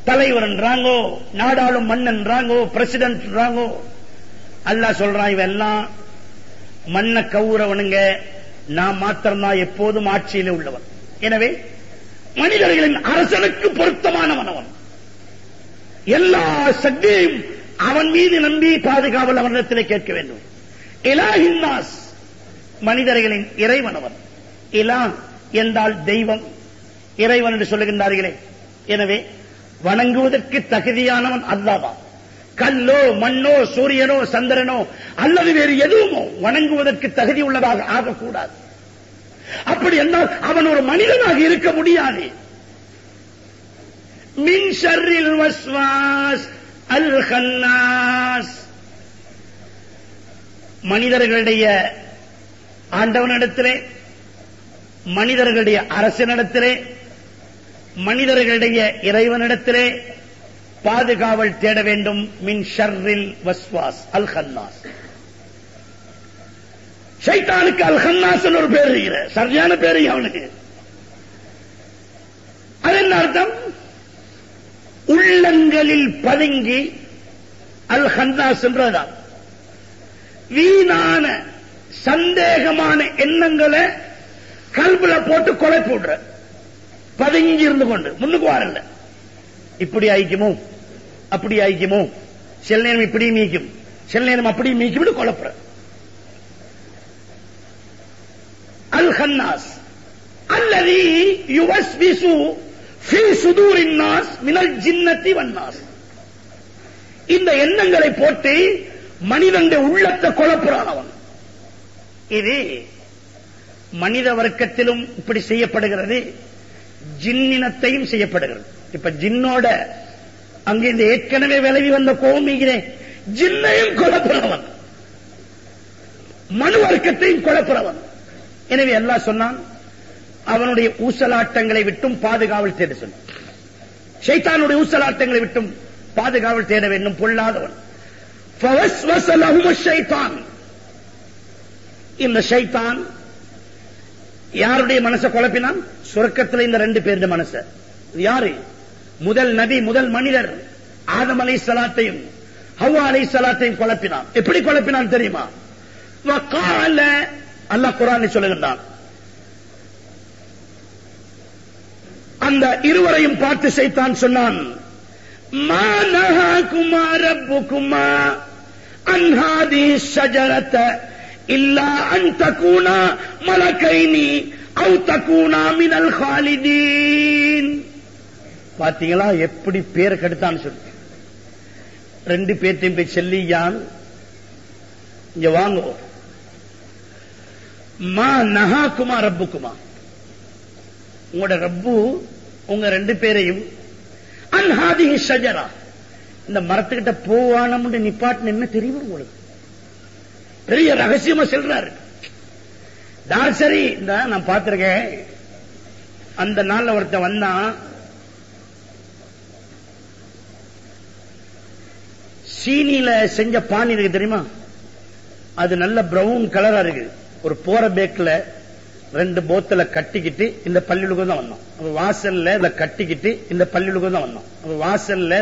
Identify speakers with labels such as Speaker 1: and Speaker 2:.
Speaker 1: தலைவர்ன்றாங்கோ நாடாளும் மன்னன்றாங்கோ பிரசிடென்ட்ன்றாங்கோ அல்லாஹ் சொல்றான் இவெல்லாம் மண்ண கவுறவனுங்க நான் மாத்திரம்தான் எப்போதும் ஆட்சியிலே உள்ளவன் எனவே மனிதர்களின் அரசனுக்கு பொருத்தமானவன் அவன் எல்லா சக்தியையும் அவன் மீது நம்பி பாதுகாவல் அவனிடத்திலே கேட்க வேண்டும் இலாஹின்னாஸ் மனிதர்களின் இறைவன் அவன் இலா என்றால் தெய்வம் இறைவன் என்று சொல்லுகின்றார்களே எனவே வணங்குவதற்கு தகுதியானவன் அல்லாதான் கல்லோ மண்ணோ சூரியனோ சந்திரனோ அல்லது வேறு எதுவுமோ வணங்குவதற்கு தகுதி உள்ளதாக ஆகக்கூடாது அப்படி என்றால் அவன் ஒரு மனிதனாக இருக்க முடியாது மின் ஷர்ரில் வஸ்வாஸ் அல் ஹன்னாஸ் மனிதர்களுடைய ஆண்டவனிடத்திலே மனிதர்களுடைய அரசனிடத்திலே மனிதர்களுடைய இறைவனிடத்திலே பாதுகாவல் தேட வேண்டும் மின் ஷர்ரில் வஸ்வாஸ் அல் ஹன்னாஸ் ஷைத்தானுக்கு அல் ஹன்னாஸ் ஒரு பேர் இருக்கிற சரியான பேரு அவனுக்கு அது என்ன அர்த்தம் உள்ளங்களில் பதுங்கி அல் ஹன்னாஸ் என்றதான் வீணான சந்தேகமான எண்ணங்களை கல்புல போட்டு கொலை போடுற பதுங்கி இருந்து கொண்டு முன்னுக்கு வரல இப்படி ஆயிக்குமோ அப்படி ஆயிக்குமோ சில நேரம் இப்படி மீக்கும் சில நேரம் அப்படி மீக்கும் குழப்புற அல் ஹன்னாஸ் அல்லது யுவஸ் விசு ஃபி சுதூரின் நாஸ் மினல் ஜின்னத்தி வன்னாஸ் இந்த எண்ணங்களை போட்டு மனிதனுடைய உள்ளத்தை குழப்புறான் அவன் இது மனித வர்க்கத்திலும் இப்படி செய்யப்படுகிறது ஜின்னினத்தையும் செய்யப்படுகிறது இப்ப ஜின்னோட அங்க இந்த ஏற்கனவே விலகி வந்த கோமிகிறேன் ஜின்னையும் குழப்புறவன் மனு வர்க்கத்தையும் குழப்புறவன் எனவே எல்லாம் சொன்னான் அவனுடைய ஊசலாட்டங்களை விட்டும் பாதுகாவல் தேட சொன்னான் ஷைத்தானுடைய ஊசலாட்டங்களை விட்டும் பாதுகாவல் தேட வேண்டும் பொல்லாதவன் فوسوس لهم الشيطان இந்த ஷைத்தான் யாருடைய மனசை குழப்பினான் சுரக்கத்தில் இந்த ரெண்டு பேருடைய மனச யாரு முதல் நபி முதல் மனிதர் ஆதம் அலை சலாத்தையும் ஹவ்வா அலை சலாத்தையும் குழப்பினான் எப்படி குழப்பினான் தெரியுமா வகால அல்லாஹ் குரானை சொல்லுகின்றான் அந்த இருவரையும் பார்த்து சைத்தான் சொன்னான் மா நஹாகுமா ரப்புகுமா அன் ஹாதிஹி ஷஜரத இல்லா அன் தகூனா மலக்கைனி அவு தகூனா மினல் ஹாலிதீன் பாத்தீங்களா எப்படி பேர் கெடுத்தான்னு சொல்லி ரெண்டு பேர்த்தையும் போய் செல்லியான் இங்க வாங்கோ மா நஹாகுமா ரப்புக்குமா உங்களோட ரப்பு உங்க ரெண்டு பேரையும் அன்ஹாதி ஷஜரா இந்த மரத்துக்கிட்ட போவானம்னு நிப்பாட்டு என்ன தெரியும் உங்களுக்கு பெரிய ரகசியமா சொல்றாரு நான் சரி இந்த நான் பார்த்திருக்கேன் அந்த நாள்ல ஒருத்தன் வந்தான் சீனியில செஞ்ச பானி இருக்கு தெரியுமா அது நல்ல பிரவுன் கலரா இருக்கு ஒரு போற பேக்ல ரெண்டு போத்தல கட்டிக்கிட்டு இந்த பள்ளிகளுக்கு தான் வந்தோம் அப்ப வாசல்ல இத கட்டிக்கிட்டு இந்த பள்ளிகளுக்கு தான் வந்தோம் அப்ப வாசல்ல